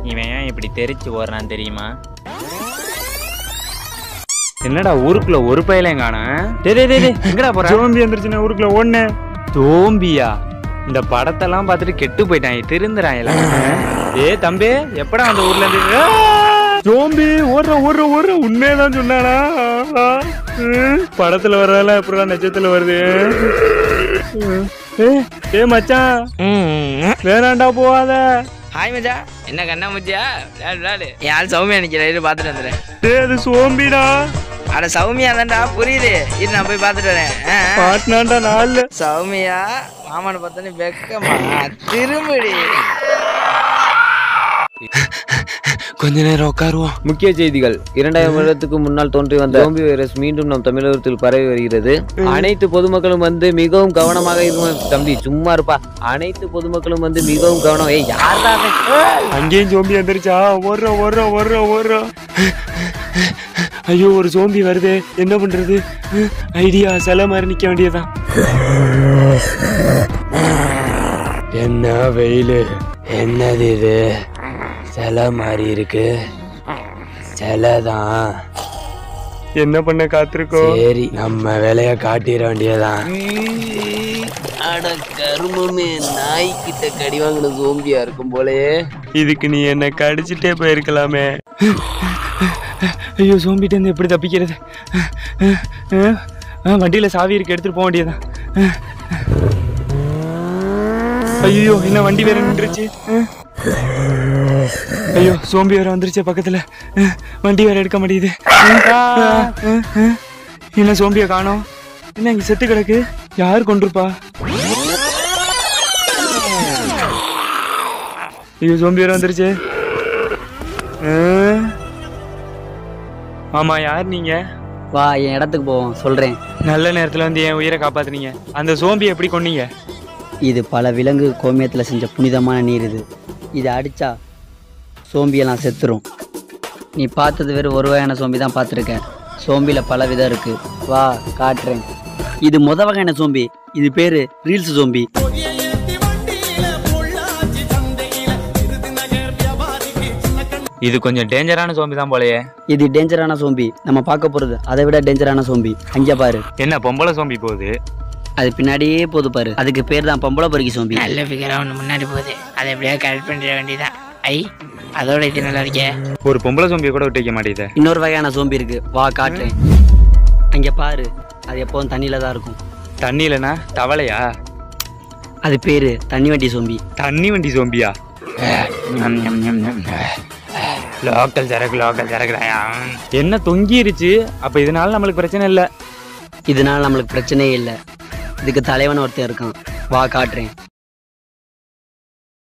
இவன் ஏன் இப்படி தெரிச்சு ஓடுறான் தெரியுமா என்னடா ஊருக்குள்ள ஒரு பையலையும் காணோம் டேய் டேய் டேய், டேய் எங்கடா போற சோம்பி வந்துருச்சுண்ணே ஊருக்குள்ள ஓடுனேன் தோம்பியா இந்த படத்தெல்லாம் பார்த்துட்டு கெட்டு போயிட்டாங்க திருந்துறான் எல்லாம் ஏ தம்பி எப்படா அந்த ஊர்ல இருந்து சோம்பி ஓடுற ஓடுற ஓடுற உண்மையதான் சொன்னானா ம், படத்துல வர்றதெல்லாம் எப்படா நட்சத்திரத்துல வருது ம். ஏ ஏ மச்சான் வேணாண்டா போவாத ஹாய் மச்சா என்ன கண்ணா மச்சியா விளையாடு விளையாடு என் ஆள் சௌமியா நிக்கிறேன் பார்த்துட்டு வந்துடுறேன் டே அது சோம்பிடா அட சௌமியா தான்டா புரியுது இரு நான் போய் பார்த்துட்டு வரேன் ஆ, ஆ. பாட்டினாண்டா நாள்ல சௌமியா மாமனை பார்த்தோன்னே வெக்கமா திரும்படி கொஞ்ச நேரம் உட்காருவோம் முக்கிய செய்திகள் இரண்டாயிரம் வருடத்துக்கு முன்னால் தோன்றி வந்த ஜோம்பி வைரஸ் மீண்டும் நம் தமிழகத்தில் பரவி வருகிறது அனைத்து பொதுமக்களும் வந்து மிகவும் கவனமாக இருக்கும் தம்பி சும்மா இருப்பா அனைத்து பொதுமக்களும் வந்து மிகவும் கவனம் ஏய் யாரா அவன்? அங்கேயும் சோம்பி வந்துருச்சா ஓடுற ஓடுற ஓடுற ஓடுற ஐயோ ஒரு சோம்பி வருதே என்ன பண்றது ஐடியா சில மாதிரி நிக்க வேண்டியதுதான் என்ன வெயிலு என்னது இது சிலை மாதிரி இருக்கு சிலை தான் என்ன பண்ண காத்திருக்கோம் சரி நம்ம வேலைய காட்டிட வேண்டியதான் அட கருமமே நாய் கிட்ட கடி வாங்கின சோம்பியா இருக்கும் போலயே இதுக்கு நீ என்ன கடிச்சிட்டே போயிருக்கலாமே ஐயோ சோம்பிட்டு இருந்து எப்படி தப்பிக்கிறது ஆ, வண்டியில சாவி இருக்கு எடுத்துட்டு போக வேண்டியதான் ஐயோ என்ன வண்டி வேற நின்றுச்சு ஐயோ சோம்பி வேற வந்துருச்சு பக்கத்துல ஆ, வண்டி வேற எடுக்க மாட்டேங்குது ஆ, ஆ, ஆ. என்ன சோம்பிய காணோம் என்ன இங்க செத்து கிடக்கு யார் கொண்டிருப்பா ஐயோ சோம்பி வேற வந்துருச்சு ஆ. ஆமா யார் நீங்க வா என் இடத்துக்கு போவோம் சொல்றேன் நல்ல நேரத்துல வந்து என் உயிரை காப்பாத்துனீங்க அந்த சோம்பி எப்படி கொன்னீங்க இது பல விலங்கு கோமியத்தில் செஞ்ச புனிதமான நீர் இது இதை அடிச்சா சோம்பியெல்லாம் செத்துரும் நீ பார்த்தது வெறும் ஒரு வகையான சோம்பி தான் பார்த்துருக்க சோம்பியில் பல விதம் இருக்கு வா காட்டுறேன் இது முத வகையான சோம்பி இது பேரு ரீல்ஸ் சோம்பி இது கொஞ்சம் டேஞ்சரான சோம்பி தான் போலயே இது டேஞ்சரான சோம்பி நம்ம பார்க்க போறது அதை விட டேஞ்சரான சோம்பி அங்கே பாரு என்ன பொம்பளை சோம்பி போகுது அது பின்னாடியே போது பாரு அதுக்கு பேர் தான் பொம்பளை பொறுக்கி சோம்பி நல்ல ஃபிகரா ஒன்று முன்னாடி போகுது அதை எப்படியா கரெக்ட் பண்ணிட வேண்டியதான் ஐ அதோட இது நல்லா இருக்கே ஒரு பொம்பளை சோம்பியை கூட விட்டு வைக்க மாட்டேங்குது இன்னொரு வகையான சோம்பி இருக்கு வா காட்டுறேன் அங்கே பாரு அது எப்பவும் தண்ணியில தான் இருக்கும் தண்ணியிலனா தவளையா அது பேரு தண்ணி வண்டி சோம்பி தண்ணி வண்டி சோம்பியா லோக்கல் சரக்கு லோக்கல் சரக்குதாயா என்ன தொங்கிருச்சு அப்ப இதனால நம்மளுக்கு பிரச்சனை இல்ல இதனால நம்மளுக்கு பிரச்சனையே இல்லை இதுக்கு தலைவன் ஒருத்தன் இருக்கான் வா காட்டுறேன்